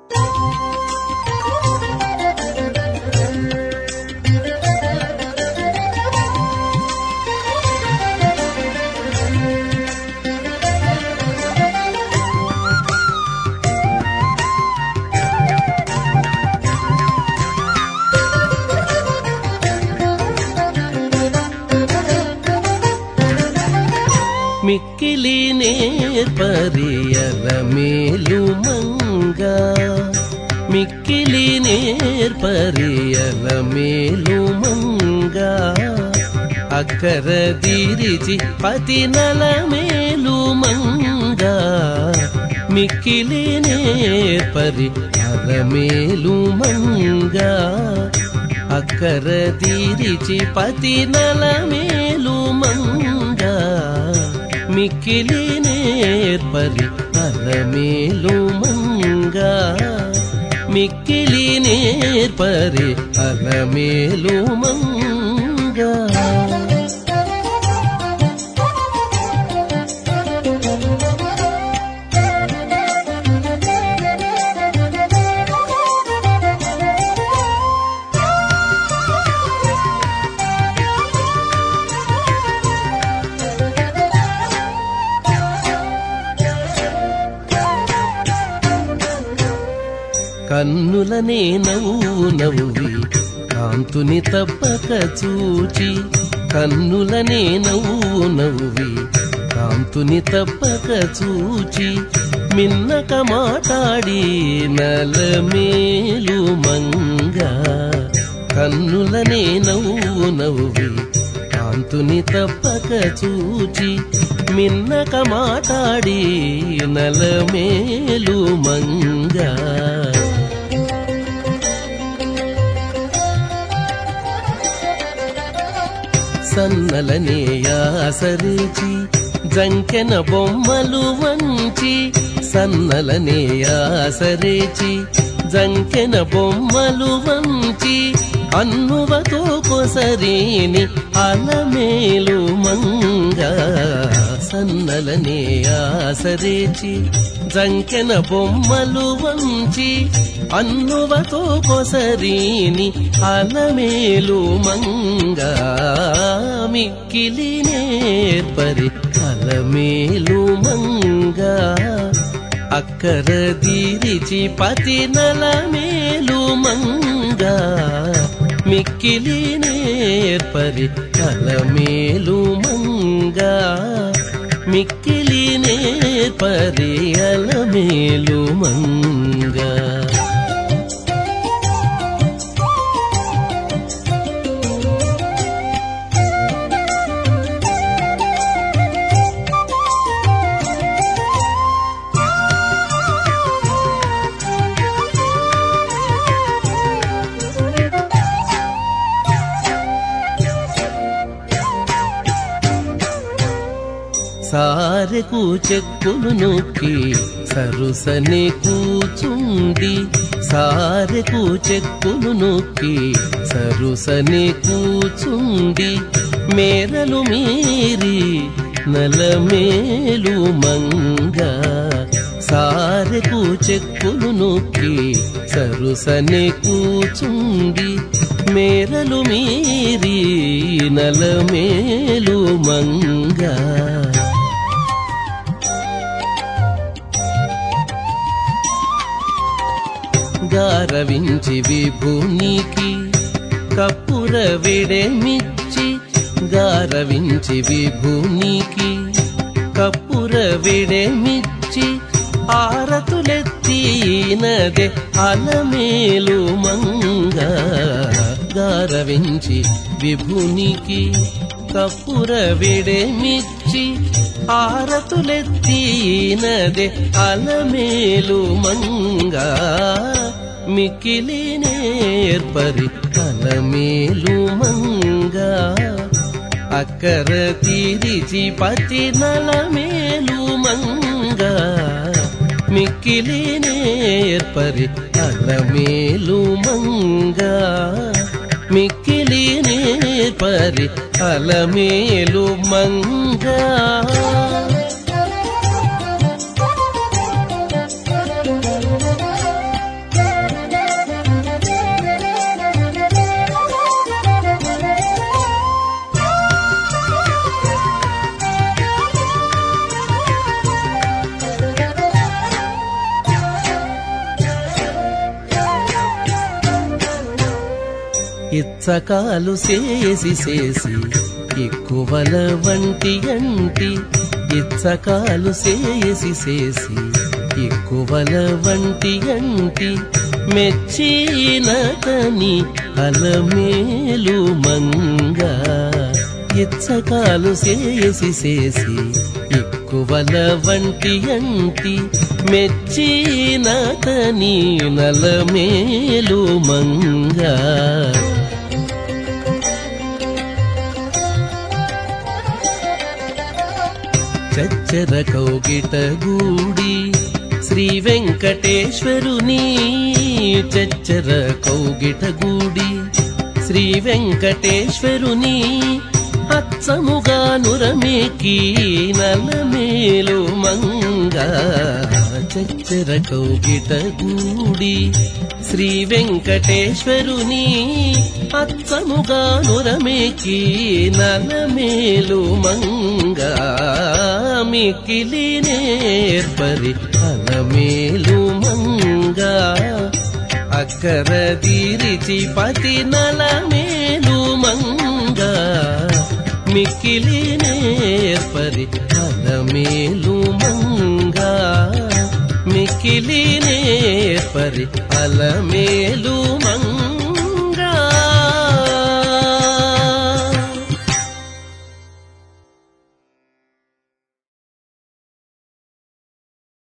మిక్కిలి నేర్పరియల మేలు మంగ మిక్కిలి నేర్పరియల మేలు మంగ అక్కర దీరిచి పతి నల మేలు మంగ మిక్కిలి నేర్పరి అల మేలు మంగ అక్కర దీరిచి పతి నల మేలు మంగ మిక్కిలి నేర్పరి అలమేలు మంగ మిక్కిలి నేర్పరి అలమేలు మంగ కన్నులనే నవ్వు నవ్వి కాంతుని తప్పక చూచి కన్నులనే నవ్వు నవ్వి కాంతుని తప్పక చూచి మిన్నక మాట్లాడి నలమేలు మంగ కన్నులనే నవ్వు నవ్వి కాంతుని తప్పక చూచి మిన్నక మాట్లాడి నలమేలు మంగ సన్నలనే యాసరిచి జంకెన బొమ్మలు వంచి సన్నలనే యాసరిచి జంకెన బొమ్మలు వంచి అన్నువతో కొసరీని అలమేలు మంగ సన్నలనే ఆసరేచి జంకెన బొమ్మలు వంచి అన్నువతో కొసరీని అలమేలు మంగ మిక్కిలి నేర్పరి అలమేలు మంగ అక్కర దీరిచి పతి నలమేలు మంగ మిక్కిలి నేర్పరి అలమేలు మంగ మిక్కిలి నేర్పరి అలమేలు మంగ సారెకు చెక్కులు నొక్కి సరుసని కూచుండి సారెకు చెక్కులు నొక్కి సరుసని కూచుండి మేరలు మీరి నలమేలు మంగ సారెకు చెక్కులు నొక్కి సరుసని కూచుండి మేరలు మీరి నలమేలు మంగ గారవించి విభునికి కప్పుర విడమిచ్చి గారవించి విభునికి కప్పుర విడమిచ్చి ఆరతులెత్తినదే అలమేలు మంగ గారవించి విభునికి కప్పుర విడమిచ్చి ఆరతులెత్తినదే అలమేలు మంగ మికిలి నేర్పరి అలమేలు మంగ అక్కర తీరిచి పతి నలమేలు మంగ మిక్కిలి నేర్పరి అలమేలు మంగ మిక్కిలి నేర్పరి అలమేలు మంగ ఇచ్చకాలు చేసి చేసి ఎక్కువల వంటి అంటి ఇచ్చకాలు చేసి చేసి ఎక్కువల వంటి అంటి మెచ్చినతని అలమేలు మంగ ఇచ్చకాలు చేసి చేసి ఎక్కువల వంటి అంటి మెచ్చినతని నలమేలు మంగ చచ్చర కౌగిట గూడి శ్రీ వెంకటేశ్వరుని చచ్చర కౌగిట గూడి శ్రీ వెంకటేశ్వరుని అచ్చముగా నురమేకి నలమేలు మంగ చచ్చర కౌగిట గూడి శ్రీ వెంకటేశ్వరుని అచ్చముగా నురమేకి నలమేలు మంగ మికిలి నేర్పరి అలమేలు మంగ అక్కర తీరిచి పతి నలమేలు మంగ మికిలి నేర్పరి అలమేలు మంగ మికిలి నేర్పరి అలమేలు మంగ